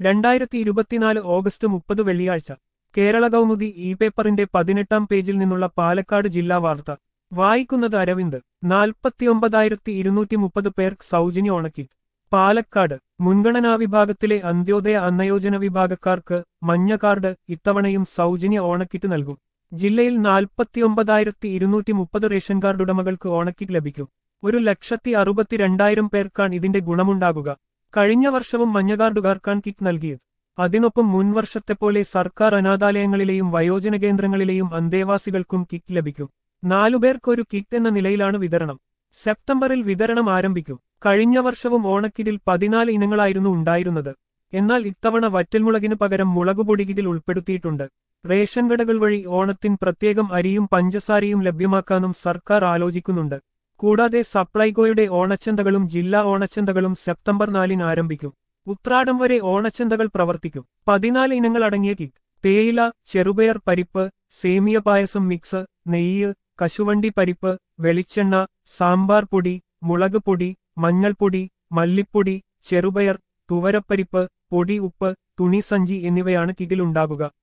രണ്ടായിരത്തി ഇരുപത്തിനാല് ഓഗസ്റ്റ് മുപ്പത് വെള്ളിയാഴ്ച കേരള കൗമുദി ഇ പേപ്പറിന്റെ പതിനെട്ടാം പേജിൽ നിന്നുള്ള പാലക്കാട് ജില്ലാ വാർത്ത വായിക്കുന്നത് അരവിന്ദ് നാൽപ്പത്തിയൊമ്പതായിരത്തി ഇരുന്നൂറ്റി മുപ്പത് പേർ സൗജന്യ ഓണക്കിറ്റ് പാലക്കാട് മുൻഗണനാ വിഭാഗത്തിലെ അന്ത്യോദയ അന്നയോജന വിഭാഗക്കാർക്ക് മഞ്ഞ കാർഡ് ഇത്തവണയും സൗജന്യ ഓണക്കിറ്റ് നൽകും ജില്ലയിൽ നാൽപ്പത്തിയൊമ്പതായിരത്തി ഇരുന്നൂറ്റി മുപ്പത് റേഷൻ കാർഡ് ഉടമകൾക്ക് ഓണക്കിറ്റ് ലഭിക്കും ഒരു ലക്ഷത്തി അറുപത്തിരണ്ടായിരം പേർക്കാണ് ഇതിന്റെ ഗുണമുണ്ടാകുക കഴിഞ്ഞ വർഷവും മഞ്ഞകാർഡുകാർക്കാണ് കിറ്റ് നൽകിയത് അതിനൊപ്പം മുൻവർഷത്തെപ്പോലെ സർക്കാർ അനാഥാലയങ്ങളിലെയും വയോജന കേന്ദ്രങ്ങളിലെയും അന്തേവാസികൾക്കും കിറ്റ് ലഭിക്കും നാലുപേർക്കൊരു കിറ്റ് എന്ന നിലയിലാണ് വിതരണം സെപ്റ്റംബറിൽ വിതരണം ആരംഭിക്കും കഴിഞ്ഞ വർഷവും ഓണക്കിറ്റിൽ പതിനാല് ഇനങ്ങളായിരുന്നു ഉണ്ടായിരുന്നത് എന്നാൽ ഇത്തവണ വറ്റൽമുളകിന് പകരം മുളകുപൊടി കിറ്റിൽ ഉൾപ്പെടുത്തിയിട്ടുണ്ട് റേഷൻ കടകൾ വഴി ഓണത്തിന് പ്രത്യേകം അരിയും പഞ്ചസാരയും ലഭ്യമാക്കാനും സർക്കാർ ആലോചിക്കുന്നുണ്ട് കൂടാതെ സപ്ലൈകോയുടെ ഓണച്ചന്തകളും ജില്ലാ ഓണച്ചന്തകളും സെപ്റ്റംബർ നാലിന് ആരംഭിക്കും ഉത്രാടം വരെ ഓണച്ചന്തകൾ പ്രവർത്തിക്കും പതിനാല് ഇനങ്ങൾ അടങ്ങിയ കിറ്റ് തേയില ചെറുപയർ പരിപ്പ് സേമിയ പായസം മിക്സ് നെയ്യ് കശുവണ്ടി പരിപ്പ് വെളിച്ചെണ്ണ സാമ്പാർ പൊടി മുളക് പൊടി മഞ്ഞൾപ്പൊടി മല്ലിപ്പൊടി ചെറുപയർ തുവരപ്പരിപ്പ് പൊടി ഉപ്പ് തുണിസഞ്ചി എന്നിവയാണ് കിറ്റിലുണ്ടാകുക